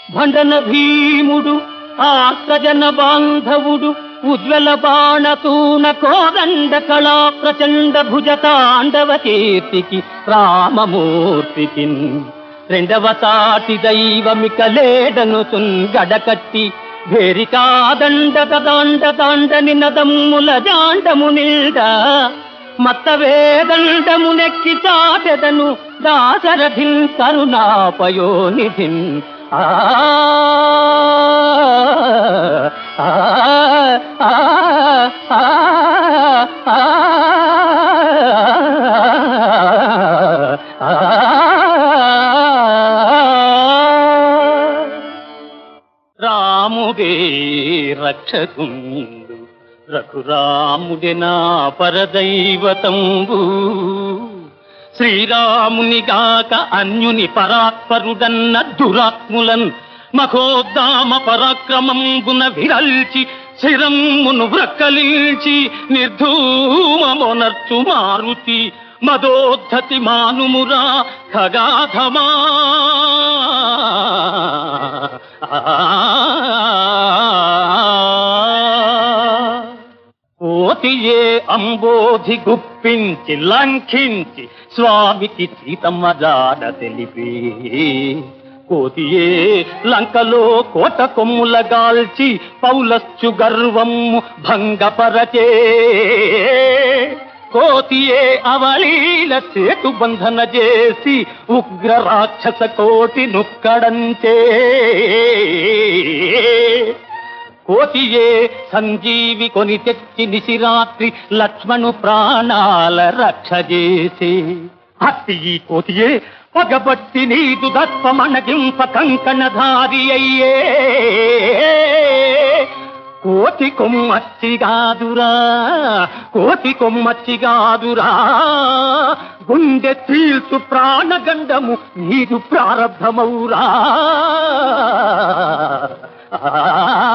భండన భీముడు ఆర్తజన బాంధవుడు ఉజ్వల బాణతూన కోదండ కళా ప్రచండ భుజ తాండవ కీర్తికి రామమూర్తికి రెండవ సాటి దైవమిక లేడను గడకట్టి భేరికాదండ దాండ దాండ నినదమ్ముల జాండము నిల్డ మత్త వేదండము నెక్కి చాటెదను దాశరథిన్ కరుణాపయోనిధిన్ ఆ ఆ, ఆ, ఆ, ఆ, రాముడే రక్షకుండు రఘురాముడే నా పరదైవతంబు శ్రీరామునిగాక అన్యుని పరాత్పరుడన్న దురాత్ములన్ మఖోద్దామ పరాక్రమంబున విరల్చి శిరమ్మును వ్రక్కలించి నిర్ధూమమొనర్చు మారుతి మదోద్ధతి మానుమురా ఖగాధమా ఓతియే అంబోధి గుప్పించి లంఘించి స్వామికి సీతమ్మ జాడ తెలిపి కోతియే లంకలో కోట కొమ్ముల గాల్చి పౌలస్సు గర్వము భంగపరచే కోతియే అవలీల సేతు బంధన చేసి ఉగ్ర రాక్షస కోటి నుక్కడంచే కోతియే సంజీవి కొని తెచ్చి నిశిరాత్రి లక్ష్మణు ప్రాణాల రక్ష చేసి అట్టి ఈ కోతియే పగబట్టి నీదు దర్పమణగింప కంకణధారి అయ్యే కోతి కొమ్మచ్చిగాదురా కోతి కొమ్మచ్చిగాదురా గుండె తీల్చు ప్రాణగండము నీరు ప్రారంభమౌరా ఆ